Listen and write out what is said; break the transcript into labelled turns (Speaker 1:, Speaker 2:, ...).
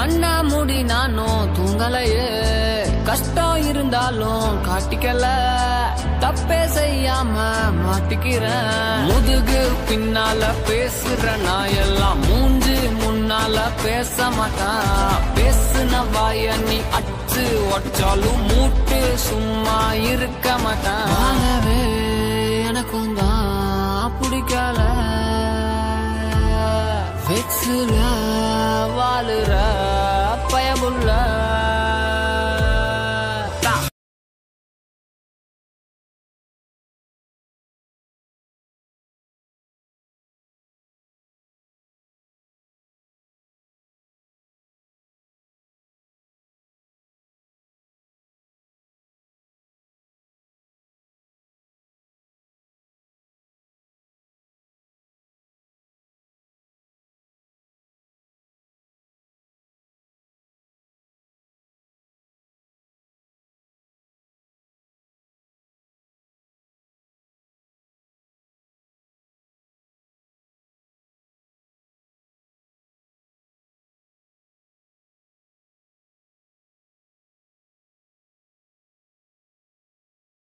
Speaker 1: கண்ணா மூடி நானும் தூங்கலையே கஷ்டம் இருந்தாலும் காட்டிக்கல தப்பே செய்யாம மாட்டிக்கிறேன் முதுகு பின்னால பேசுற நான் எல்லாம் மூஞ்சு முன்னால பேச மாட்டான் பேசுன வாய நீ அச்சு ஒற்றாலும் மூட்டு சும்மா இருக்க மாட்டான் வாழவே எனக்கும் தான் பிடிக்கல வெக்ஸுல வாழுற